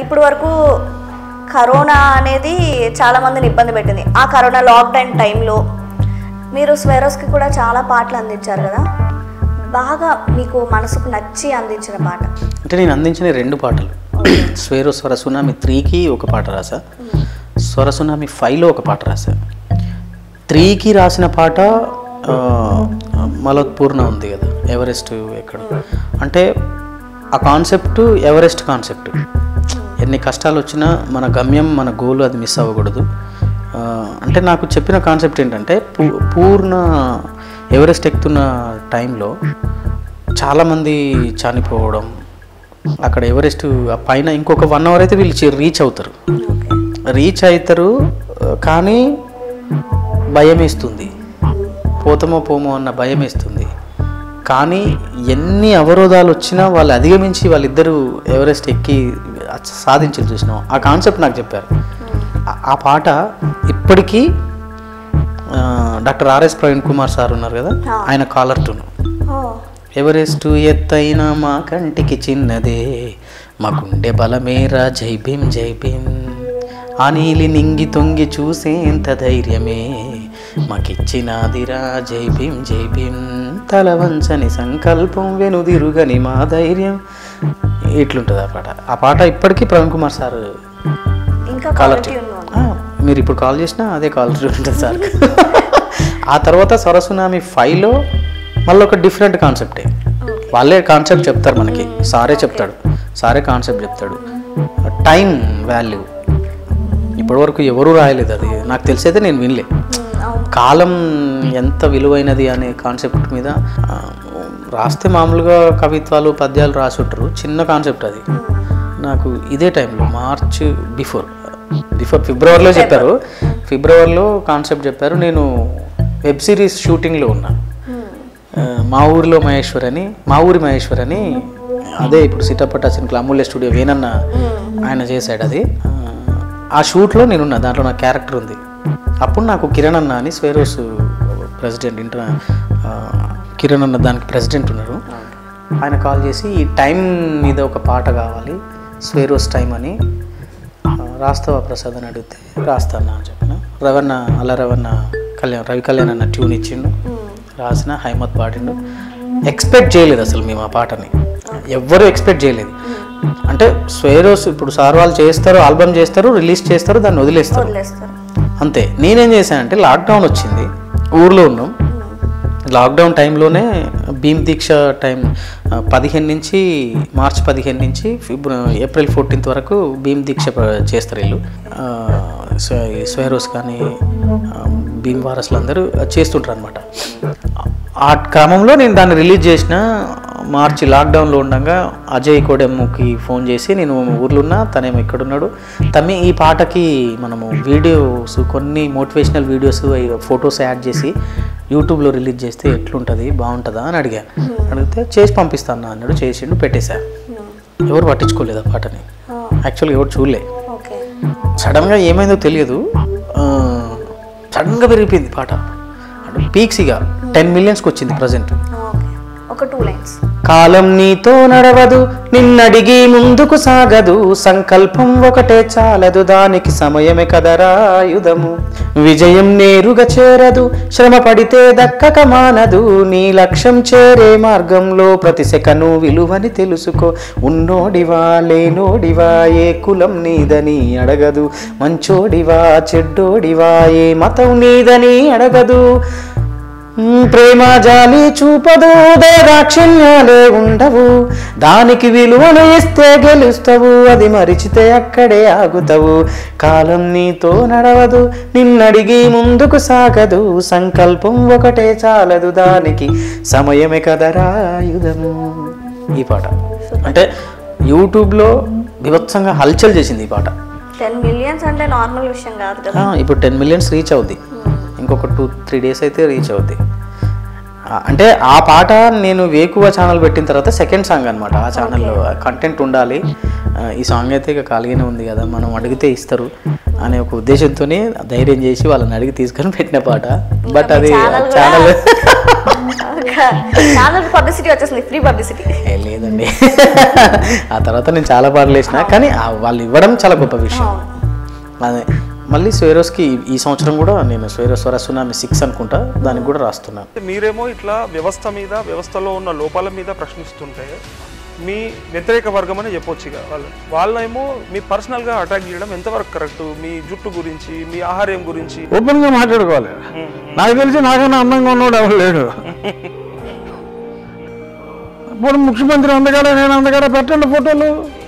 ఇప్పుడు వరకు కరోనా అనేది చాలా మందిని ఇబ్బంది పెట్టింది ఆ కరోనా లాక్డౌన్ టైంలో మీరు స్వెరోస్కి కూడా చాలా పాటలు అందించారు కదా బాగా మీకు మనసుకు నచ్చి అందించిన పాట అంటే నేను అందించిన రెండు పాటలు స్వేరో స్వర సునామి త్రీకి ఒక పాట రాసా స్వర సునామి ఫైవ్లో ఒక పాట రాసా త్రీకి రాసిన పాట ఆ, మలోత్పూర్ణ ఉంది కదా ఎవరెస్ట్ ఎక్కడ అంటే ఆ కాన్సెప్ట్ ఎవరెస్ట్ కాన్సెప్ట్ ఎన్ని కష్టాలు వచ్చినా మన గమ్యం మన గోల్ అది మిస్ అవ్వకూడదు ఆ, అంటే నాకు చెప్పిన కాన్సెప్ట్ ఏంటంటే పూ- పూర్ణ ఎవరెస్ట్ ఎక్కుతున్న టైంలో చాలామంది చనిపోవడం అక్కడ ఎవరెస్ట్ ఆ పైన ఇంకొక వన్ అవర్ అయితే వీళ్ళు రీచ్ అవుతారు రీచ్ అవుతారు ఆ, కానీ భయం వేస్తుంది పోతమో పోమో అన్న భయం వేస్తుంది కానీ ఎన్ని అవరోధాలు వచ్చినా వాళ్ళు అధిగమించి వాళ్ళిద్దరూ ఎవరెస్ట్ ఎక్కి సాధించారు చూసినాం ఆ కాన్సెప్ట్ నాకు చెప్పారు ఆ- ఆ పాట ఇప్పటికీ ఆ, doctor R S Praveen Kumar sir ఉన్నారు కదా ఆయన కాలర్ టూన్ ఓ ఎవరెస్టు ఎత్తైన మా కంటికి చిన్నదే మా గుండె బలమేరా జై భీం జై భీం ఆ నీలి నింగి తొంగి చూసేంత ధైర్యమే మాకిచ్చినాదిరా జై భీం జై భీం తల వంచని సంకల్పం వెనుదిరుగని మా ధైర్యం ఇట్లుంటుంది ఆ పాట ఆ పాట ఇప్పటికీ ప్రవీణ్ కుమార్ సార్ ఇంకా కాలర్ క్వాలిటీ ట్యూన్. ఉంది ఆ, మీరు ఇప్పుడు కాల్ చేసినా అదే కాలర్ ట్యూన్ ఉంటుంది సార్ ఆ తర్వాత సరసునామి ఫైవ్లో మళ్ళీ ఒక డిఫరెంట్ కాన్సెప్టే వాళ్ళే కాన్సెప్ట్ చెప్తారు మనకి సారే చెప్తాడు సారే కాన్సెప్ట్ చెప్తాడు టైం వాల్యూ ఇప్పటివరకు ఎవరూ రాయలేదు అది నాకు తెలిసైతే నేను వినలే కాలం ఎంత విలువైనది అనే కాన్సెప్ట్ మీద ఆ, రాస్తే మామూలుగా కవిత్వాలు పద్యాలు రాసుంటారు చిన్న కాన్సెప్ట్ అది నాకు ఇదే టైంలో మార్చ్ బిఫోర్ బిఫోర్ ఫిబ్రవరిలో చెప్పారు ఫిబ్రవరిలో కాన్సెప్ట్ చెప్పారు నేను వెబ్ సిరీస్ షూటింగ్లో ఉన్నా ఆ, మా ఊరిలో మహేశ్వర్ అని మా ఊరి మహేశ్వర్ అని అదే ఇప్పుడు సిటప్పట సినిమా అమూల్య స్టూడియో వేనన్న ఆయన చేశాడు అది ఆ, ఆ షూట్లో నేనున్నా దాంట్లో నా క్యారెక్టర్ ఉంది అప్పుడు నాకు కిరణ్ అన్న అని స్వేరోస్ ప్రెసిడెంట్ ఇంటర్ ఆ, కిరణ్ అన్న దానికి ప్రెసిడెంట్ ఉన్నారు ఆయన కాల్ చేసి ఈ టైం మీద ఒక పాట కావాలి స్వేరోస్ టైం అని ఆ, రాస్తావా ప్రసాద్ అని అడిగితే రాస్తాను అని చెప్పిన రవణ అలా రవణ కళ్యాణ్ రవి కళ్యాణ్ అన్న ట్యూన్ ఇచ్చిండు రాసిన హైమత్ పాడిండు ఎక్స్పెక్ట్ చేయలేదు అసలు మేము ఆ పాటని ఎవ్వరూ ఎక్స్పెక్ట్ చేయలేదు అంటే స్వేరోస్ ఇప్పుడు సార్ వాళ్ళు చేస్తారు ఆల్బమ్ చేస్తారు రిలీజ్ చేస్తారు దాన్ని వదిలేస్తారు వదిలేస్తారు అంతే నేనేం చేశానంటే లాక్డౌన్ వచ్చింది ఊర్లో ఉన్నాం లాక్డౌన్ టైంలోనే భీమ్ దీక్ష టైం ఆ, పదిహేను నుంచి మార్చ్ పదిహేను నుంచి ఫిబ్ర ఏప్రిల్ ఫోర్టీన్త్ వరకు భీమ్ దీక్ష ప- చేస్తారు వీళ్ళు ఆ, స్వ- ఈ స్వేరోస్ కానీ ఆ, భీమ్ వారసులు అందరూ చేస్తుంటారు అనమాట ఆ క్రమంలో నేను దాన్ని రిలీజ్ చేసిన మార్చి లాక్డౌన్లో ఉండగా అజయ్ కోడెమ్ముకి ఫోన్ చేసి నేను ఊర్లో ఉన్నా తనేమో ఎక్కడున్నాడు తమ్మి ఈ పాటకి మనము వీడియోస్ కొన్ని మోటివేషనల్ వీడియోస్ ఫొటోస్ యాడ్ చేసి యూట్యూబ్లో రిలీజ్ చేస్తే ఎట్లుంటుంది బాగుంటుందా అని అడిగా అడిగితే చేసి పంపిస్తాను అన్నాడు చేసిండు పెట్టేశా ఎవరు పట్టించుకోలేదు ఆ పాటని యాక్చువల్గా ఎవరు చూడలే ఓకే సడన్గా ఏమైందో తెలియదు ఆ, సడన్గా పెరిగిపోయింది పాట అంటే పీక్స్ ఇక టెన్ మిలియన్స్కి వచ్చింది ప్రజెంట్ ఓకే ఒక టూ లైన్స్ కాలం నీతో నడవదు నిన్నడిగి ముందుకు సాగదు సంకల్పం ఒకటే చాలదు దానికి సమయమే కదరా ఆయుధము విజయం నేరుగా చేరదు శ్రమ పడితే దక్కక మానదు నీ లక్ష్యం చేరే మార్గంలో ప్రతి సెకను విలువని తెలుసుకో ఉన్నోడివా లేనోడివా ఏ కులం నీదని అడగదు మంచోడివా చెడ్డోడివా ఏ మతం నీదని అడగదు మ్, ప్రేమ జాలి చూపదు దాక్షిణ్యాలే ఉండవు దానికి విలువను ఇస్తే గెలుస్తావు అది మరిచితే అక్కడే ఆగుతావు కాలం నీతో నడవదు నిన్నడిగి ముందుకు సాగదు సంకల్పం ఒకటే చాలదు దానికి సమయమే కదరా ఆయుధము ఈ పాట అంటే యూట్యూబ్లో వివత్సంగా హల్చల్ చేసింది ఈ పాట టెన్ మిలియన్స్ అంటే నార్మల్ విషయం కాదు కదా ఆ, ఇప్పుడు టెన్ మిలియన్స్ రీచ్ అవుద్ది ఇంకొక టూ త్రీ డేస్ అయితే రీచ్ అవుద్ది ఆ, అంటే ఆ పాట నేను వేకువ ఛానల్ పెట్టిన తర్వాత సెకండ్ సాంగ్ అనమాట ఆ ఛానల్లో కంటెంట్ ఉండాలి ఆ, ఈ సాంగ్ అయితే ఇక ఖాళీగానే ఉంది కదా మనం అడిగితే ఇస్తారు అనే ఒక ఉద్దేశంతోనే ధైర్యం చేసి వాళ్ళని అడిగి తీసుకొని పెట్టిన పాట బట్ అది channel కూడా- ఛానల్ ఛానల్ పబ్లిసిటీ వచ్చేసింది ఫ్రీ పబ్లిసిటీ ఏ లేదండి ఆ తర్వాత నేను చాలా పాటలు వేసిన కానీ ఆ వాళ్ళు ఇవ్వడం చాలా గొప్ప విషయం అదే మళ్ళీ స్వేరోస్కి ఈ సంవత్సరం కూడా నేను స్వేరో స్వరసునామి సిక్స్ అనుకుంటా దానికి కూడా రాస్తున్నాను మీరేమో ఇట్లా వ్యవస్థ మీద వ్యవస్థలో ఉన్న లోపాల మీద ప్రశ్నిస్తుంటే మీ వ్యతిరేక వర్గం అని చెప్పొచ్చు ఇక వాళ్ళు వాళ్ళేమో మీ పర్సనల్గా అటాక్ చేయడం ఎంతవరకు కరెక్ట్ మీ జుట్టు గురించి మీ ఆహార్యం గురించి ఓపెన్గా మాట్లాడుకోవాలి నాకు తెలిసి నాకన్నా అందంగా ఉన్నవాడు ఎవరు లేడు ఇప్పుడు ముఖ్యమంత్రి అందగాడ నేను అందగాడ పెట్టండి ఫోటోలు